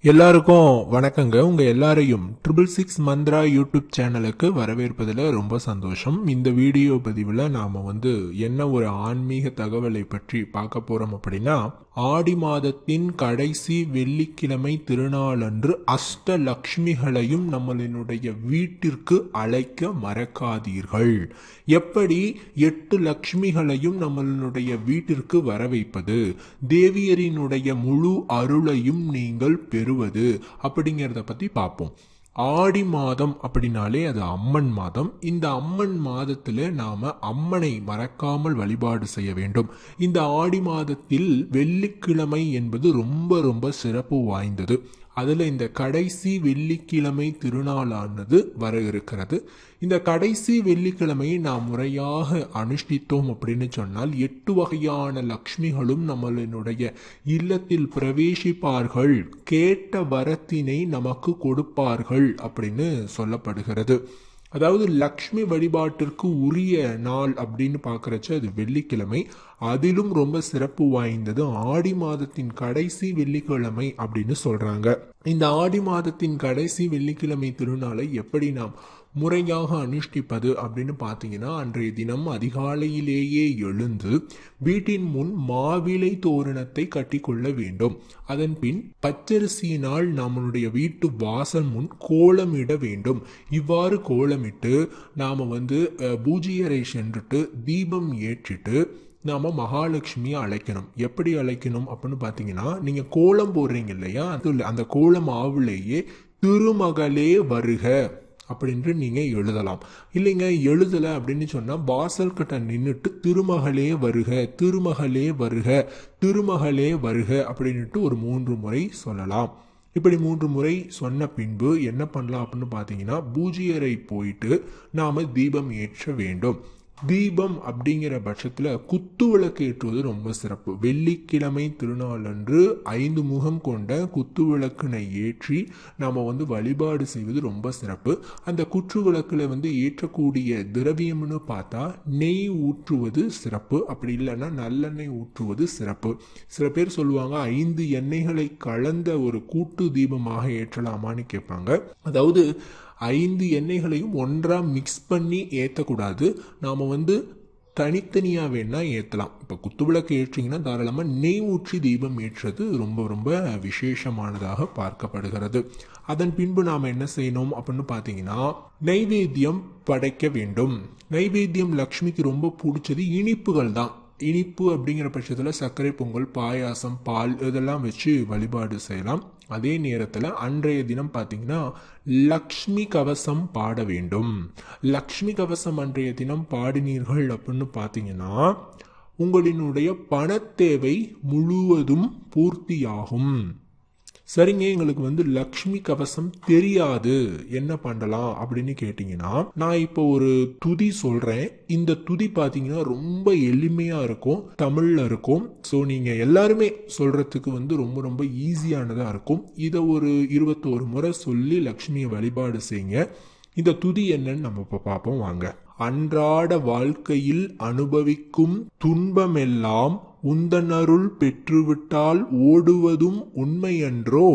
எல்லாருக்கும் வணக்கங்க உங்க எல்லாரையும் ட்ரிபிள் சிக்ஸ் மந்த்ரா யூடியூப் சேனலுக்கு வரவேற்பதில் ரொம்ப சந்தோஷம் இந்த வீடியோ பதிவில் நாம வந்து என்ன ஒரு ஆன்மீக தகவலை பற்றி பார்க்க போறோம் அப்படின்னா ஆடி மாதத்தின் கடைசி வெள்ளிக்கிழமை திருநாளன்று அஷ்ட லக்ஷ்மிகளையும் நம்மளினுடைய வீட்டிற்கு அழைக்க மறக்காதீர்கள் எப்படி எட்டு லக்ஷ்மிகளையும் நம்மளுடைய வீட்டிற்கு வர வைப்பது தேவியரினுடைய முழு அருளையும் நீங்கள் பெறுவது அப்படிங்கிறத பத்தி பார்ப்போம் ஆடி மாதம் அப்படின்னாலே அது அம்மன் மாதம் இந்த அம்மன் மாதத்துல நாம அம்மனை மறக்காமல் வழிபாடு செய்ய வேண்டும் இந்த ஆடி மாதத்தில் வெள்ளிக்கிழமை என்பது ரொம்ப ரொம்ப சிறப்பு வாய்ந்தது அதில் இந்த கடைசி வெள்ளிக்கிழமை திருநாளானது வர இருக்கிறது இந்த கடைசி வெள்ளிக்கிழமையை நாம் முறையாக அனுஷ்டித்தோம் அப்படின்னு சொன்னால் எட்டு வகையான லக்ஷ்மிகளும் நம்மளினுடைய இல்லத்தில் பிரவேசிப்பார்கள் கேட்ட வரத்தினை நமக்கு கொடுப்பார்கள் அப்படின்னு சொல்லப்படுகிறது அதாவது லக்ஷ்மி வழிபாட்டிற்கு உரிய நாள் அப்படின்னு பார்க்கறச்ச அது வெள்ளிக்கிழமை அதிலும் ரொம்ப சிறப்பு வாய்ந்தது ஆடி மாதத்தின் கடைசி வெள்ளிக்கிழமை அப்படின்னு சொல்றாங்க இந்த ஆடி மாதத்தின் கடைசி வெள்ளிக்கிழமை திருநாளை எப்படி நாம் முறையாக அனுஷ்டிப்பது அப்படின்னு பார்த்தீங்கன்னா அன்றைய தினம் அதிகாலையிலேயே எழுந்து வீட்டின் முன் மாவிலை தோரணத்தை கட்டிக்கொள்ள வேண்டும் அதன் பின் பச்சரிசியினால் நம்மளுடைய வீட்டு வாசல் முன் கோலமிட வேண்டும் இவ்வாறு கோலமிட்டு நாம வந்து அஹ், பூஜை அறை சென்றுட்டு தீபம் ஏற்றிட்டு நாம மகாலட்சுமியை அழைக்கணும் எப்படி அழைக்கணும் அப்படின்னு பார்த்தீங்கன்னா நீங்க கோலம் போடுறீங்க இல்லையா அது அந்த கோலம் ஆவுலேயே திருமகளே வருக அப்படின்ட்டு நீங்க எழுதலாம் இல்லைங்க எழுதல அப்படின்னு சொன்னா வாசல் கிட்ட நின்றுட்டு திருமகளே வருக திருமகளே வருக திருமகளே வருக அப்படின்ட்டு ஒரு மூன்று முறை சொல்லலாம் இப்படி மூன்று முறை சொன்ன பின்பு என்ன பண்ணலாம் அப்படின்னு பார்த்தீங்கன்னா பூஜை அறை போயிட்டு நாம தீபம் ஏற்ற வேண்டும் தீபம் அப்படிங்கிற பட்சத்தில் குத்து விளக்கு ஏற்றுவது ரொம்ப சிறப்பு வெள்ளிக்கிழமை திருநாளன்று ஐந்து முகம் கொண்ட குத்து விளக்கினை ஏற்றி நாம் வந்து வழிபாடு செய்வது ரொம்ப சிறப்பு அந்த குற்று விளக்கில் வந்து ஏற்றக்கூடிய திரவியம்னு பார்த்தா நெய் ஊற்றுவது சிறப்பு அப்படி இல்லைன்னா நல்லெண்ணெய் ஊற்றுவது சிறப்பு சில பேர் சொல்லுவாங்க ஐந்து எண்ணெய்களை கலந்த ஒரு கூட்டு தீபமாக ஏற்றலாமான்னு கேட்பாங்க அதாவது ஐந்து எண்ணெய்களையும் ஒன்றா மிக்ஸ் பண்ணி ஏற்றக்கூடாது நாம் வந்து தனித்தனியாக வேணா ஏற்றலாம் இப்போ குத்துவிளக்கு ஏற்றிங்கன்னா தாராளமாக நெய் ஊற்றி தீபம் ஏற்றுறது ரொம்ப ரொம்ப விசேஷமானதாக பார்க்கப்படுகிறது அதன் பின்பு நாம் என்ன செய்யணும் அப்படின்னு பார்த்தீங்கன்னா நைவேத்தியம் படைக்க வேண்டும் நைவேத்தியம் லக்ஷ்மிக்கு ரொம்ப பிடிச்சது இனிப்புகள் தான் இனிப்பு அப்படிங்கிற பட்சத்தில் சர்க்கரை பொங்கல் பாயாசம் பால் இதெல்லாம் வச்சு வழிபாடு செய்யலாம் அதே நேரத்தில் அன்றைய தினம் பார்த்தீங்கன்னா லக்ஷ்மி கவசம் பாட வேண்டும் லக்ஷ்மி கவசம் அன்றைய தினம் பாடினீர்கள் அப்படின்னு பார்த்தீங்கன்னா உங்களினுடைய பணத்தேவை முழுவதும் பூர்த்தியாகும் சரிங்க எங்களுக்கு வந்து லக்ஷ்மி கவசம் தெரியாது என்ன பண்ணலாம் அப்படின்னு கேட்டிங்கன்னா நான் இப்போ ஒரு துதி சொல்றேன் இந்த துதி பார்த்தீங்கன்னா ரொம்ப எளிமையா இருக்கும் தமிழ்ல இருக்கும் ஸோ நீங்க எல்லாருமே சொல்றதுக்கு வந்து ரொம்ப ரொம்ப ஈஸியானதா இருக்கும் இதை ஒரு இருபத்தோரு முறை சொல்லி லக்ஷ்மியை வழிபாடு செய்யுங்க இந்த துதி என்னன்னு நம்ம இப்போ பார்ப்போம் வாங்க அன்றாட வாழ்க்கையில் அனுபவிக்கும் துன்பமெல்லாம் உந்தனருள் பெற்றுவிட்டால் ஓடுவதும் உண்மையன்றோ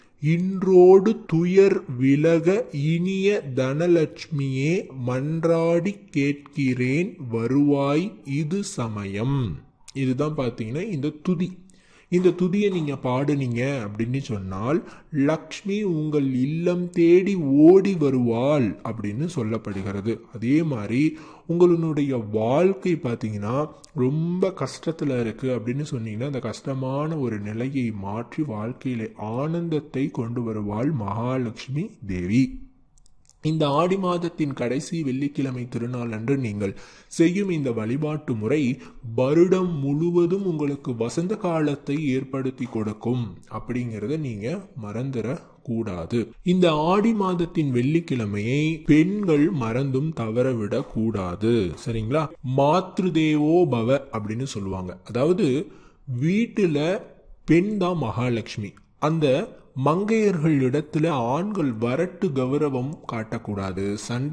இன்றோடு துயர் விலக இனிய தனலட்சுமியே மன்றாடி கேட்கிறேன் வருவாய் இது சமயம் இதுதான் பார்த்தீங்கன்னா இந்த துதி இந்த துதியை நீங்க பாடுனீங்க அப்படின்னு சொன்னால் லக்ஷ்மி உங்கள் இல்லம் தேடி ஓடி வருவாள் அப்படின்னு சொல்லப்படுகிறது அதே மாதிரி உங்களுடைய வாழ்க்கை பார்த்தீங்கன்னா ரொம்ப கஷ்டத்தில் இருக்கு அப்படின்னு சொன்னீங்கன்னா அந்த கஷ்டமான ஒரு நிலையை மாற்றி வாழ்க்கையில ஆனந்தத்தை கொண்டு வருவாள் மகாலட்சுமி தேவி இந்த ஆடி மாதத்தின் கடைசி வெள்ளிக்கிழமை திருநாள் அன்று நீங்கள் செய்யும் இந்த வழிபாட்டு முறை வருடம் முழுவதும் உங்களுக்கு வசந்த காலத்தை ஏற்படுத்தி கொடுக்கும் அப்படிங்கிறத நீங்க மறந்துட கூடாது இந்த ஆடி மாதத்தின் வெள்ளிக்கிழமையை பெண்கள் மறந்தும் தவறவிடக் கூடாது சரிங்களா மாத்ருதேவோ பவ அப்படின்னு சொல்லுவாங்க அதாவது வீட்டுல பெண் தான் மகாலட்சுமி அந்த மங்கையர்களிடத்துல ஆண்கள் வரட்டு கௌரவம் காட்டக்கூடாது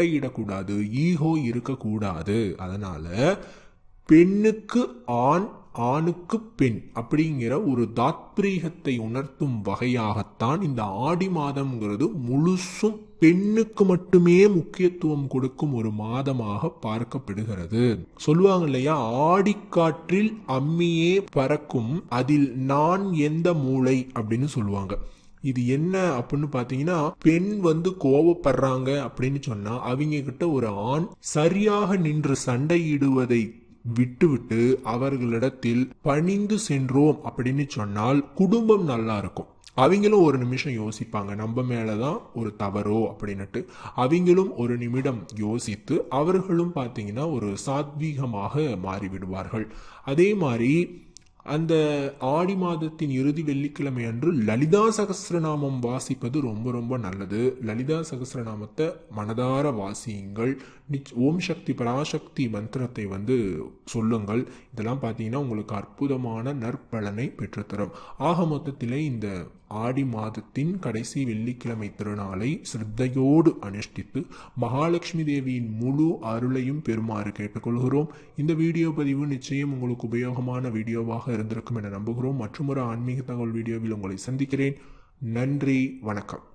சண்டையிடக்கூடாது ஈகோ இருக்கக்கூடாது அதனால பெண்ணுக்கு ஆண் ஆணுக்கு பெண் அப்படிங்கிற ஒரு தாத்பீகத்தை உணர்த்தும் வகையாகத்தான் இந்த ஆடி மாதம்ங்கிறது முழுசும் பெண்ணுக்கு மட்டுமே முக்கியத்துவம் கொடுக்கும் ஒரு மாதமாக பார்க்கப்படுகிறது சொல்லுவாங்க இல்லையா ஆடிக்காற்றில் அம்மியே பறக்கும் அதில் நான் எந்த மூளை அப்படின்னு சொல்லுவாங்க இது என்ன அப்படின்னு பாத்தீங்கன்னா பெண் வந்து கோவப்படுறாங்க அப்படின்னு சொன்னா அவங்க கிட்ட ஒரு ஆண் சரியாக நின்று சண்டையிடுவதை விட்டுவிட்டு அவர்களிடத்தில் பணிந்து சென்றோம் அப்படின்னு சொன்னால் குடும்பம் நல்லா இருக்கும் அவங்களும் ஒரு நிமிஷம் யோசிப்பாங்க நம்ம மேலதான் ஒரு தவறோ அப்படின்னுட்டு அவங்களும் ஒரு நிமிடம் யோசித்து அவர்களும் பார்த்தீங்கன்னா ஒரு சாத்வீகமாக மாறிவிடுவார்கள் அதே மாதிரி அந்த ஆடி மாதத்தின் இறுதி வெள்ளிக்கிழமை அன்று லலிதா சகஸ்ரநாமம் வாசிப்பது ரொம்ப ரொம்ப நல்லது லலிதா சகஸ்ரநாமத்தை மனதார வாசியுங்கள் நிச் ஓம் சக்தி பராசக்தி மந்திரத்தை வந்து சொல்லுங்கள் இதெல்லாம் பார்த்தீங்கன்னா உங்களுக்கு அற்புதமான நற்பலனை பெற்றுத்தரும் ஆக மொத்தத்திலே இந்த ஆடி மாதத்தின் கடைசி வெள்ளிக்கிழமை திருநாளை சிரத்தையோடு அனுஷ்டித்து மகாலட்சுமி தேவியின் முழு அருளையும் பெறுமாறு கேட்டுக்கொள்கிறோம் இந்த வீடியோ பதிவு நிச்சயம் உங்களுக்கு உபயோகமான வீடியோவாக இருந்திருக்கும் என நம்புகிறோம் மற்றும் ஒரு ஆன்மீக தகவல் வீடியோவில் உங்களை சந்திக்கிறேன் நன்றி வணக்கம்